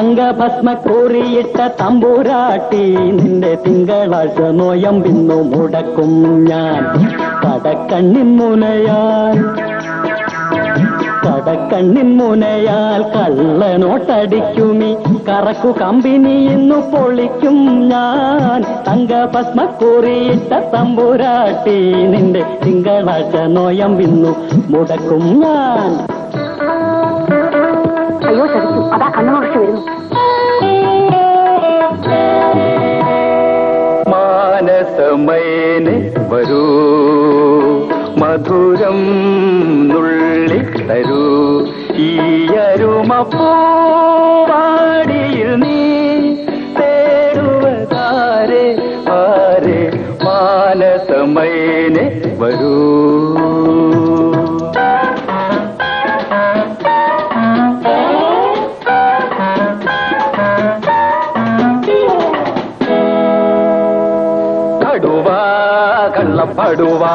തങ്കഭസ്മ കോറിയിട്ട തമ്പൂരാട്ടി നിന്റെ തിങ്കളാഴ്ച നോയമ്പിന്നു മുടക്കും ഞാൻ കടക്കണ്ണിൻ മുനയാൽ കടക്കണ്ണിൻ മുനയാൽ കള്ളനോട്ടടിക്കുമി കറക്കു കമ്പനി ഇന്നു പൊളിക്കും ഞാൻ തങ്കഭസ്മ കോറിയിട്ട തമ്പൂരാട്ടി നിന്റെ തിങ്കളാഴ്ച നോയമ്പിന്നു മുടക്കും ഞാൻ അയ്യോ ചതിച്ചു അതാ കണ്ണുമറച്ച് വരുന്നു മാനസമേനെ വരൂ മധുരം നുള്ളി തരൂ ഈയരുമപ്പൂവാടിയിൽ നീ തേടുവതാരെ ആരെ മാനസമേനെ വരൂ കടുവാ കള്ളപ്പടുവാ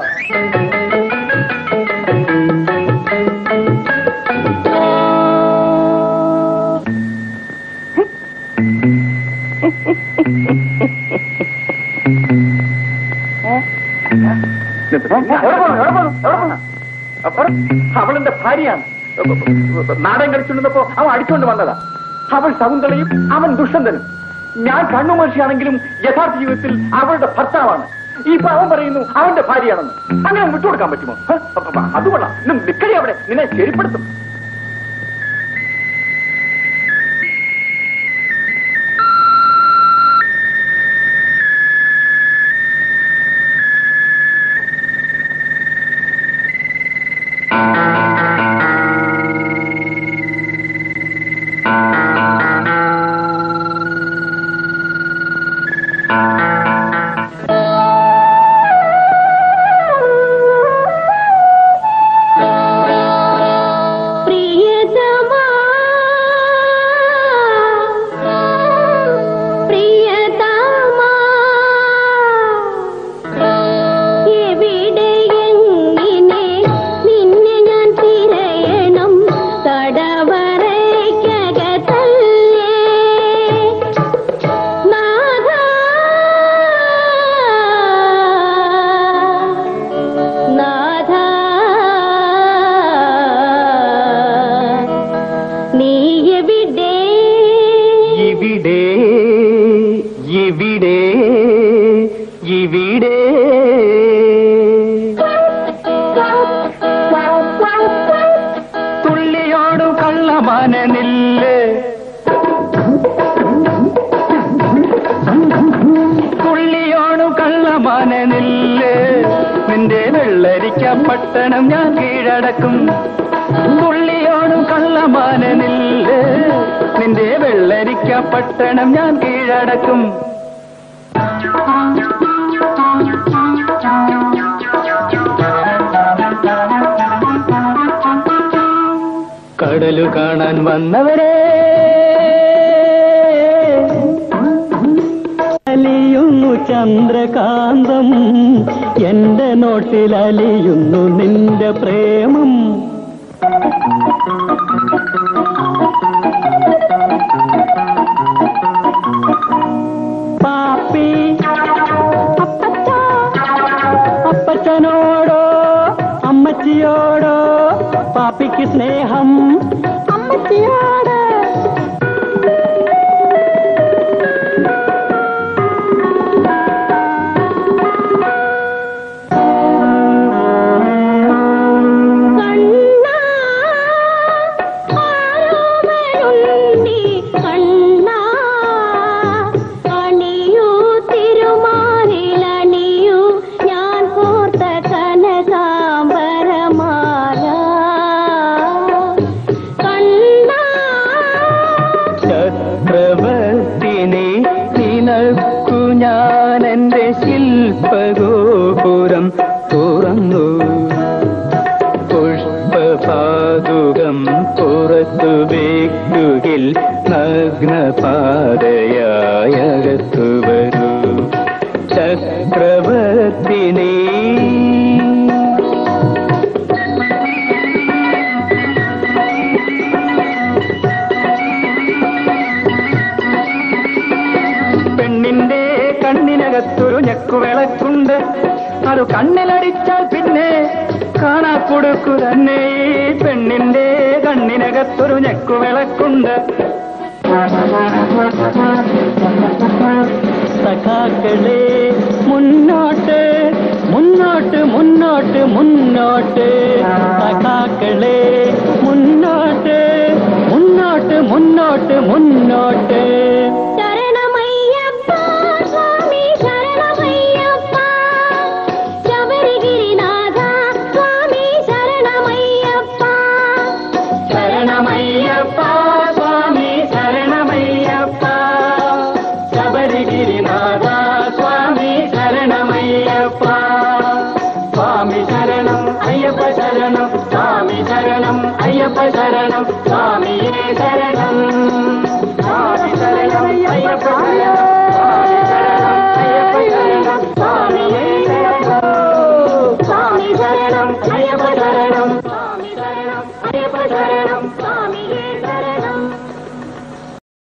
അവളെന്റെ ഭാര്യയാണ് നാടൻ കളിച്ചുകൊണ്ടിരുന്നപ്പോ അവൻ അടിച്ചുകൊണ്ട് വന്നതാ അവൾ ശകുന്തളയും അവൻ ദുഷ്യന്തനും ഞാൻ കണ്ണുമർഷിയാണെങ്കിലും യഥാർത്ഥ ജീവിതത്തിൽ അവളുടെ ഭർത്താവാണ് ഇപ്പൊ അവൻ പറയുന്നു അവന്റെ ഭാര്യയാണെന്ന് അങ്ങനെ വിട്ടുകൊടുക്കാൻ പറ്റുമോ ഹ? അപ്പ- അപ്പ- അത് കൊള്ളാം ഇന്ന് നിക്കടി അവിടെ നിന്നെ ശരിപ്പെടുത്തും പ്രിയതമാ പ്രിയതമാ എവിടെ എങ്ങനെ നിന്നെ ഞാൻ തിരയണം തടവറയ്ക്കകത്തല്ലേ നാഥാ നാഥാ നീ എവിടെ ഇവിടെ ഇവിടെ ഇവിടെ തുള്ളിയോടു കള്ളമാനനില്ലേ തുള്ളിയോടു കള്ളമാനനില്ലേ നിന്റെ വെള്ളരിക്ക പട്ടണം ഞാൻ കീഴടക്കും തുള്ളിയോടും കള്ളമാനനില്ലേ നിന്റെ വെള്ളരിക്ക പട്ടണം ഞാൻ കീഴടക്കും കടലു കാണാൻ വന്നവരെ അലിയുന്നു ചന്ദ്രകാന്തം എന്റെ നോട്ടിൽ അലിയുന്നു നിന്റെ പ്രേമം പാപ്പി അപ്പച്ച അപ്പച്ചനോടോ അമ്മച്ചിയോടോ പാപ്പിക്ക് സ്നേഹം അമ്മച്ചിയോട് കണ്ണാ ആരോമലുണ്ണി കണ്ണാ അണിയൂ തിരുമാറിലണിയൂ ഞാൻ കോർത്ത കനകാംബരമാല കണ്ണാ ചക്രവർത്തിനെ നിനക്കു ഞാൻ എന്റെ ശില്പഗോപുരം തുറന്നു പുഷ്പപാതുകം പുറത്തു വെക്കുകിൽ നഗ്നപാതയായകത്തു വരൂ ചക്രവർത്തിനെ ഞെക്കുവിളക്കുണ്ട് അത് കണ്ണിലടിച്ചാൽ പിന്നെ കാണാ കൊടുക്കു തന്നെ ഈ പെണ്ണിന്റെ കണ്ണിനകത്തൊരു ഞെക്കുവിളക്കുണ്ട് സഖാക്കളെ മുന്നോട്ട് മുന്നോട്ട് മുന്നോട്ട് മുന്നോട്ട് സഖാക്കളെ മുന്നോട്ട് മുന്നോട്ട് മുന്നോട്ട് മുന്നോട്ട് ശരണമയ്യപ്പ സ്വാമി ശരണമയ്യപ്പ ശബരിഗിരിനാഥ സ്വാമി ശരണമയ്യപ്പ ശരണമയ്യപ്പ സ്വാമി ശരണമയ്യപ്പ ശബരിഗിരിനാഥ സ്വാമി ശരണമയ്യപ്പ സ്വാമി ശരണം അയ്യപ്പ ശരണം സ്വാമി ശരണം അയ്യപ്പ ശരണം സ്വാമിയേ ശരണം